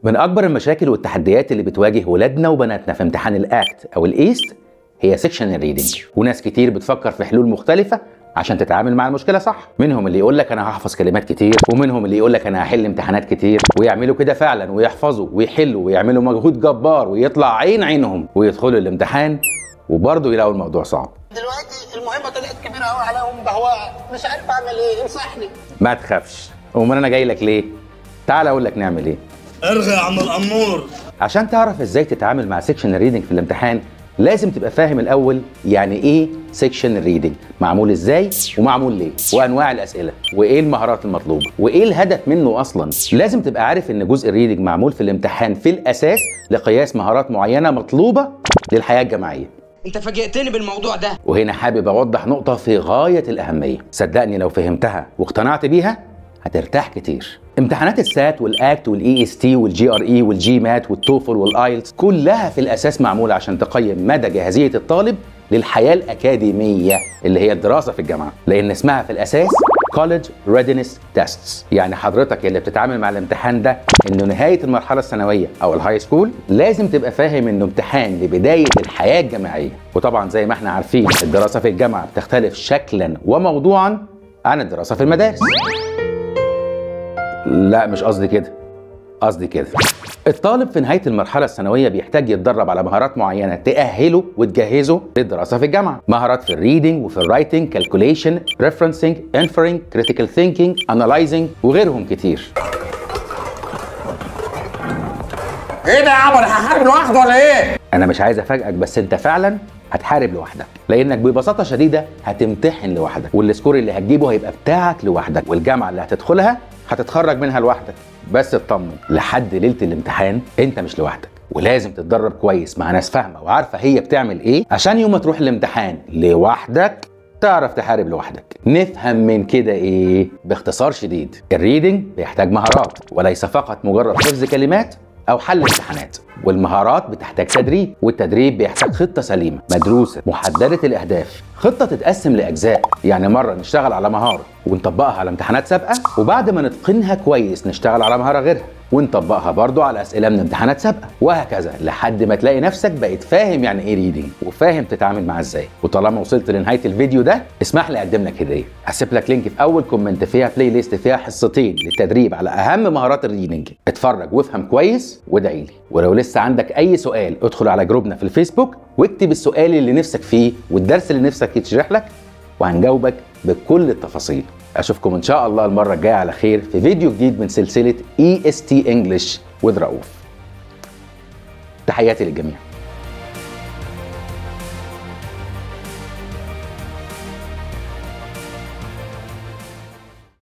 من اكبر المشاكل والتحديات اللي بتواجه ولادنا وبناتنا في امتحان الاكت او الايست هي سيكشن الريدنج وناس كتير بتفكر في حلول مختلفه عشان تتعامل مع المشكله صح منهم اللي يقول لك انا هحفظ كلمات كتير ومنهم اللي يقول لك انا هحل امتحانات كتير ويعملوا كده فعلا ويحفظوا ويحلوا ويعملوا مجهود جبار ويطلع عين عينهم ويدخلوا الامتحان وبرضه يلاقوا الموضوع صعب دلوقتي المهمه طلعت كبيره قوي عليهم بهواء مش عارف اعمل ايه انصحني ما تخافش امال انا جاي لك ليه تعال اقول لك نعمل ايه ارغي يا عم الامور عشان تعرف ازاي تتعامل مع سيكشن الريدنج في الامتحان لازم تبقى فاهم الاول يعني ايه سيكشن الريدنج معمول ازاي ومعمول ليه وانواع الاسئله وايه المهارات المطلوبه وايه الهدف منه اصلا لازم تبقى عارف ان جزء الريدنج معمول في الامتحان في الاساس لقياس مهارات معينه مطلوبه للحياه الجامعيه انت فاجئتني بالموضوع ده وهنا حابب اوضح نقطه في غايه الاهميه صدقني لو فهمتها واقتنعت بيها هترتاح كتير امتحانات السات والاكت والاي اس تي والجي ار اي والجي مات والتوفل والايلتس كلها في الاساس معموله عشان تقيم مدى جاهزيه الطالب للحياه الاكاديميه اللي هي الدراسه في الجامعه لان اسمها في الاساس كوليدج ريدنس تيستس يعني حضرتك اللي بتتعامل مع الامتحان ده انه نهايه المرحله الثانويه او الهاي سكول لازم تبقى فاهم انه امتحان لبدايه الحياه الجامعيه وطبعا زي ما احنا عارفين الدراسه في الجامعه بتختلف شكلا وموضوعا عن الدراسه في المدارس لا مش قصدي كده قصدي كده الطالب في نهايه المرحله الثانويه بيحتاج يتدرب على مهارات معينه تاهله وتجهزه للدراسه في الجامعه مهارات في الريدنج وفي الرايتنج كالكوليشن ريفرنسنج انفرنج كريتيكال ثينكينج انالايزنج وغيرهم كتير ايه ده يا عمر هحارب لوحده ولا ايه؟ انا مش عايز افاجئك بس انت فعلا هتحارب لوحدك لانك ببساطه شديده هتمتحن لوحدك والسكور اللي هتجيبه هيبقى بتاعك لوحدك والجامعه اللي هتدخلها هتتخرج منها لوحدك بس اطمن لحد ليله الامتحان انت مش لوحدك ولازم تتدرب كويس مع ناس فاهمه وعارفه هي بتعمل ايه عشان يوم ما تروح الامتحان لوحدك تعرف تحارب لوحدك نفهم من كده ايه باختصار شديد الريدنج بيحتاج مهارات وليس فقط مجرد حفظ كلمات او حل امتحانات والمهارات بتحتاج تدريب والتدريب بيحتاج خطه سليمه مدروسه محدده الاهداف خطه تتقسم لاجزاء يعني مره نشتغل على مهاره ونطبقها على امتحانات سابقه وبعد ما نتقنها كويس نشتغل على مهاره غيرها ونطبقها برضو على اسئله من امتحانات سابقه وهكذا لحد ما تلاقي نفسك بقيت فاهم يعني ايه ريدنج وفاهم تتعامل معاه ازاي وطالما وصلت لنهايه الفيديو ده اسمح لي اقدم لك هديه هسيب لك لينك في اول كومنت فيها بلاي ليست فيها حصتين للتدريب على اهم مهارات الريدنج اتفرج وافهم كويس وادعي لي ولو لسه عندك اي سؤال ادخل على جروبنا في الفيسبوك واكتب السؤال اللي نفسك فيه والدرس اللي نفسك يتشرح لك وهنجاوبك بكل التفاصيل اشوفكم ان شاء الله المره الجايه على خير في فيديو جديد من سلسله اي اس تي انجلش وذ رؤوف تحياتي للجميع